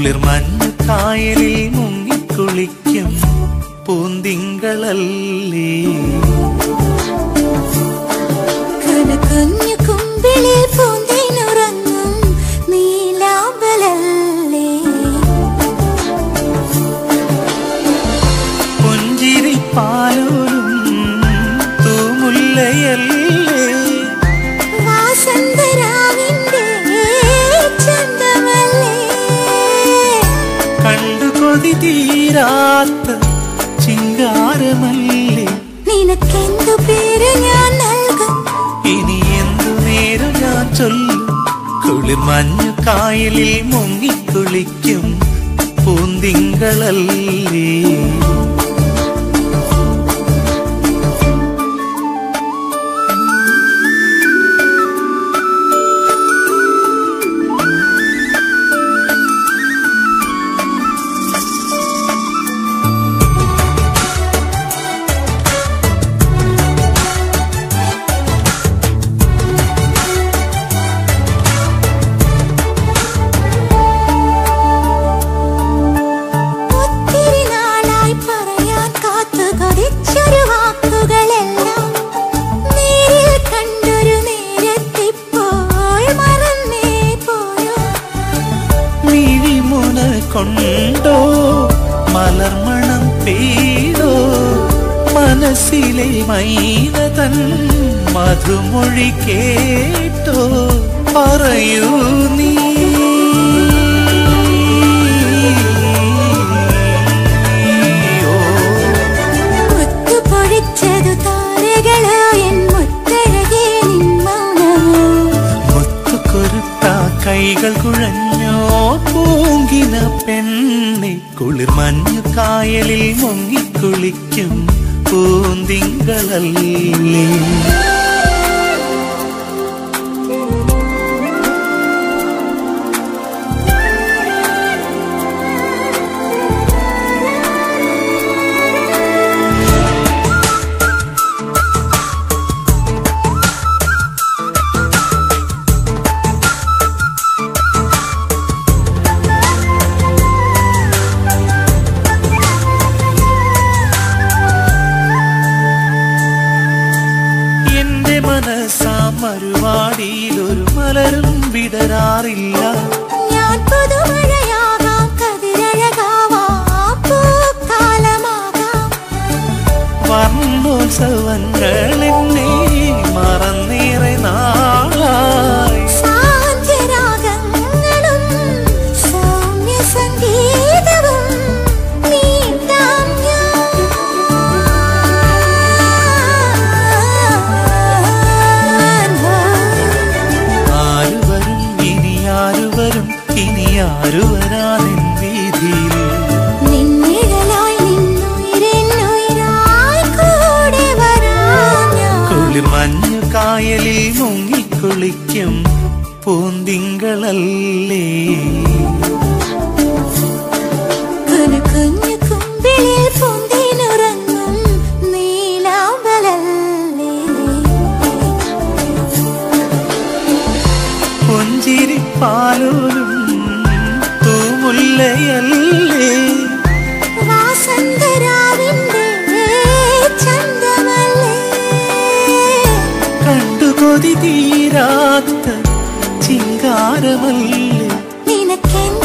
കുളിർ മഞ്ഞു കായലിൽ മുങ്ങിക്കുളിക്കും പൂന്തിങ്കളല്ലേ കനകുഞ്ഞു കുമ്പിളിൽ പൂന്തേനുറങ്ങും നീലാമ്പലല്ലേ പുഞ്ചിരി പാലോലും തൂമുല്ലയല്ലേ വാസന്തരാവിന്റെ ചന്തമല്ലേ കണ്ടു കൊതി തീരാത്ത ചിങ്കാരമല്ലേ നിനക്കെന്തു പേര് ഞാൻ നൽകും ഇനി എന്തു നേരം ഞാൻ ചൊല്ലും കുളിർ മഞ്ഞു കായലിൽ മുങ്ങിക്കുളിക്കും പൂന്തിങ്കളല്ലേ ഒത്തിരി നാളായി പറയാൻ കാത്തു കൊതിച്ചൊരു വാക്കുകളെല്ലാം നേരിൽ കണ്ടൊരു നേരത്തിപ്പോൾ മറന്നേ പോയോ മിഴിമുന കൊണ്ടോ മലർമണം പെയ്തോ മനസ്സിലെ മൈന തൻ മധുമൊഴി കേട്ടോ പറയൂ നീ ഓ മുത്തു പൊഴിച്ചതു താരകളോ എൻ മുത്തഴകേ നിൻ മൗനമോ മുത്തുകൊരുത്ത കൈകൾ കുഴഞ്ഞോ പൂങ്കിന പെണ്ണെ കുളിർ മഞ്ഞു കായലിൽ മുങ്ങിക്കുളിക്കും പൂന്തിങ്കളല്ലേ എന്റെ മനസ്സാ മറുവാടിയിൽ ഒരു മലരും വിടരാറില്ല ഞാൻ പുതുമഴയാകാം കതിരഴകാവാം പൂക്കാലമാകാം വർണ്ണോത്സവങ്ങൾ എന്നെ മറന്നേറെ നാളായി സാന്ധ്യരാഗങ്ങളും സൗമ്യ സംഗീതവും നീട്ടാം ഞാൻ ആരു വരും ഇനി ആരു വരും ഇനി ആരു വരാനെൻ വീതിയിൽ നിന്നിഴലായി നിന്നുയിരെന്നുയിരായി കൂടെ വരാം ഞാൻ കുളിർ മഞ്ഞു കായലിൽ മുങ്ങിക്കുളിക്കും പൂന്തിങ്കളല്ലേ കുഞ്ഞു കുമ്പിളിൽ പൂന്തേനുറങ്ങും നീലാമ്പലല്ലേ പുഞ്ചിരി പാലോലും തൂമുല്ലയല്ലേ വാസന്തരാവിന്റെ ചന്തമല്ലേ കണ്ടു കൊതി തീരാത്ത ചിങ്കാരമല്ലേ നിനക്കെന്ത്